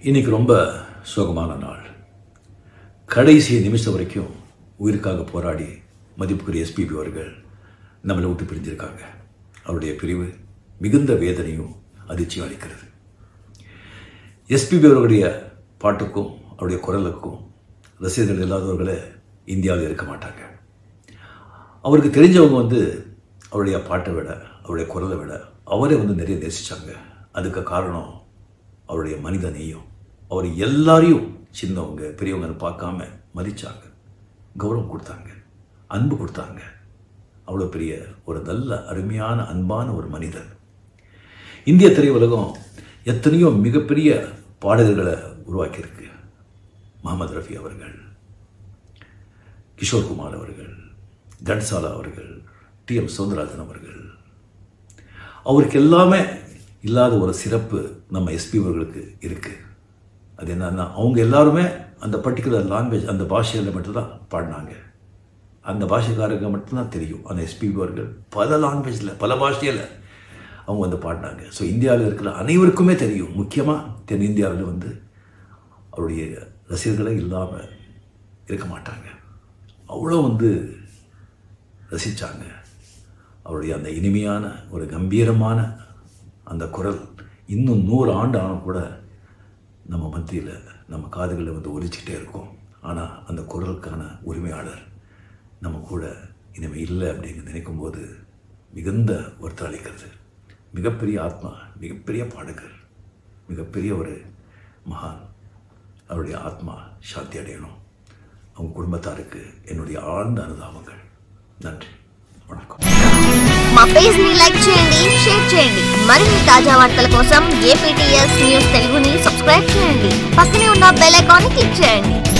இன்னைக்கு ரொம்ப சோகமான நாள் கடைசி நிமிஷம் வரைக்கும் உயிருக்காக போராடி மதிப்புக்குரிய எஸ்பிபி அவர்கள் நம்மளை விட்டு பிரிஞ்சிருக்காங்க அவருடைய பிரிவு மிகுந்த வேதனையும் அதிர்ச்சியும் அளிக்கிறது எஸ்பிபி அவர்களுடைய பாட்டுக்கும் அவருடைய குரலுக்கும் ரசிகர்கள் இல்லாதவர்களே இந்தியாவில் இருக்க மாட்டாங்க அவருக்கு தெரிஞ்சவங்க வந்து அவருடைய பாட்டை விட அவருடைய குரலை விட அவரே வந்து நிறைய நேசிச்சாங்க அதுக்கு காரணம் அவருடைய மனித நேயம் அவர் எல்லாரையும் சின்னவங்க பெரியவங்கன்னு பார்க்காம மதிச்சாங்க கௌரவம் கொடுத்தாங்க அன்பு கொடுத்தாங்க அவ்வளோ பெரிய ஒரு நல்ல அருமையான அன்பான ஒரு மனிதர் இந்திய திரையுலகம் எத்தனையோ மிகப்பெரிய பாடகர்களை உருவாக்கியிருக்கு முகமது ரஃபி அவர்கள் கிஷோர் குமார் அவர்கள் கன்சாலா அவர்கள் டி எம் சௌந்தரராஜன் அவர்கள் அவருக்கு எல்லாமே இல்லாத ஒரு சிறப்பு நம்ம எஸ்பி அவர்களுக்கு இருக்குது அது என்னன்னா அவங்க எல்லாருமே அந்த பர்டிகுலர் லாங்குவேஜ் அந்த பாஷையில் மட்டும்தான் பாடினாங்க அந்த பாஷைக்காரங்க மட்டும்தான் தெரியும் அந்த எஸ்பிபி அவர்கள் பல லாங்குவேஜில் பல பாஷையில் அவங்க வந்து பாடினாங்க ஸோ இந்தியாவில் இருக்கிற அனைவருக்குமே தெரியும் முக்கியமாக தென்னிந்தியாவில் வந்து அவருடைய ரசிகர்களே இல்லாமல் இருக்க மாட்டாங்க அவ்வளோ வந்து ரசித்தாங்க அவருடைய அந்த இனிமையான ஒரு கம்பீரமான அந்த குரல் இன்னும் நூறு ஆண்டு ஆனும் கூட நம்ம மத்தியில் நம்ம காதுகளில் வந்து ஒலிச்சிட்டே இருக்கும் ஆனால் அந்த குரலுக்கான உரிமையாளர் நம்ம கூட இனிமேல் இல்லை அப்படின்னு நினைக்கும் போது மிகுந்த வருத்தம் அளிக்கிறது மிகப்பெரிய ஆத்மா மிகப்பெரிய பாடகர் மிகப்பெரிய ஒரு மகான் அவருடைய ஆத்மா சாந்தி அடையணும் அவங்க குடும்பத்தாருக்கு என்னுடைய ஆழ்ந்த அனுதாபங்கள் நன்றி வணக்கம் మా పేజ్ ని లైక్ చేయండి షేర్ చేయండి మరిన్ని తాజా వార్తల కోసం ఏపీటీఎస్ న్యూస్ తెలుగుని సబ్స్క్రైబ్ చేయండి పక్కనే ఉన్న బెల్ ఐకాన్ ని క్లిక్ చేయండి